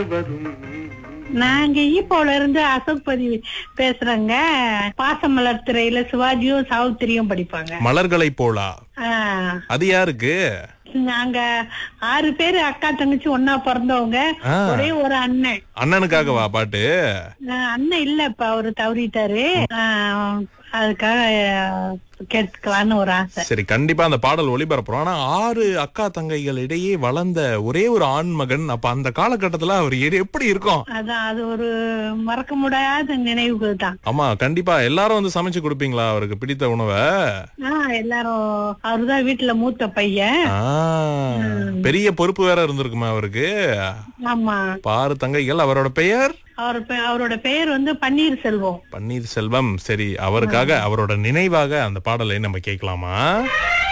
நாங்க ஈப்போல இருந்து அசோக் பதிவு பேசுறேங்க பாசமலர் திரையில சிவாஜியும் சாவித்திரியும் படிப்பாங்க மலர்களை போலா ஆ, அது யாருக்கு நாங்க ஆறு பேரு அக்கா தங்கச்சி ஒன்னா பிறந்தவங்க ஆ. ஒரே ஒரு அண்ணன் அண்ணனுக்காகவா பாட்டு ஆ, அண்ணன் இல்ல இப்ப அவரு தவறிட்டாரு ஆ, அதுக்காக ஆ, கேட்டுக்கலான்னு ஒரு ஆசை சரி கண்டிப்பா அந்த பாடல் ஒளிபரப்புறோம் ஆனா ஆறு அக்கா தங்கைகள் இடையே வளர்ந்த ஒரே ஒரு ஆண் மகன் அப்ப அந்த காலகட்டத்துல அவர் எ- எப்படி இருக்கும் அதான் அது ஒரு மறக்க முடியாத நினைவுகள் தான் ஆமா கண்டிப்பா எல்லாரும் வந்து சமைச்சு கொடுப்பீங்களா அவருக்கு பிடித்த உணவை ஆ எல்லாரும் அவருதான் வீட்டுல மூத்த பையன் ஆ, பெரிய பொறுப்பு வேற இருந்திருக்குமா அவருக்கு ஆமா பாரு தங்கைகள் அவரோட பெயர் அவர் பெ- அவரோட பெயர் வந்து பன்னீர் செல்வம் பன்னீர் செல்வம் சரி அவருக்காக அவரோட நினைவாக அந்த பாடலை நம்ம கேட்கலாமா